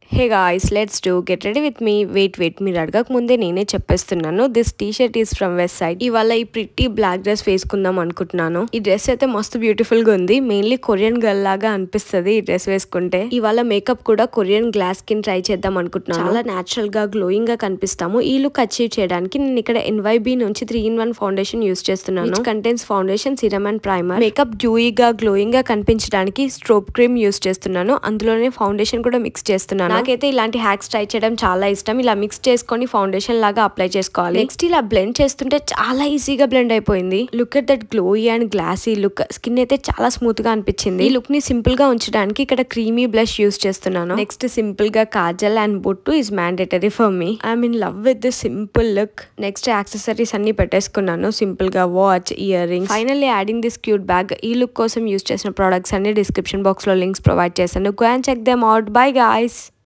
hey guys let's do get ready with me wait wait మీరు అడగక ముందే నేనే చెప్పేస్తున్నాను this T shirt is from Westside ఇవాళ ఈ ప్రిట్టి బ్లాక్ డ్రెస్ వేసుకుందాం అనుకుంటున్నాను ఈ డ్రెస్ అయితే మస్తు బ్యూటిఫుల్ గా ఉంది మెయిన్లీ కొరియన్ గర్ల్ లాగా అనిపిస్తుంది ఈ డ్రెస్ వేసుకుంటే ఇవాళ మేకప్ కూడా కొరియన్ గ్లాస్ స్కిన్ ట్రై చేద్దాం అనుకుంటున్నాను చాలా నేచురల్ గా గ్లోయింగ్ గా కనిపిస్తాము ఈ లుక్ అచీవ్ చేయడానికి నేను ఇక్కడ ఎన్వైబి నుంచి three in one foundation use చేస్తున్నాను contains foundation serum and primer makeup డ్యూయిగా గ్లోయింగ్ గా కనిపించడానికి స్ట్రోప్ క్రీమ్ యూస్ చేస్తున్నాను అందులోనే ఫౌండేషన్ కూడా మిక్స్ చేస్తున్నాను నాకైతే ఇలాంటి హ్యాక్స్ ట్రై చేయడం చాలా ఇష్టం ఇలా మిక్స్ చేసుకొని ఫౌండేషన్ లాగా అప్లై చేసుకోవాలి నెక్స్ట్ ఇలా బ్లెండ్ చేస్తుంటే చాలా ఈజీగా బ్లెండ్ అయిపోయింది look at that glowy and glassy look skin అయితే చాలా స్మూత్ గా అనిపించింది ఈ లుక్ ని సింపుల్ గా ఉంచడానికి ఇక్కడ క్రీమీ బ్లష్ యూస్ చేస్తున్నాను నెక్స్ట్ సింపుల్ గా kajal and bottu is mandatory for me I'm in love with this simple look next accessories అన్ని పెట్టేసుకున్నాను సింపుల్ గా watch earring finally adding this cute bag ఈ లుక్ కోసం యూస్ చేసిన ప్రొడక్ట్స్ అన్ని description box లో లింక్స్ ప్రొవైడ్ చేశాను go and check them out bye guys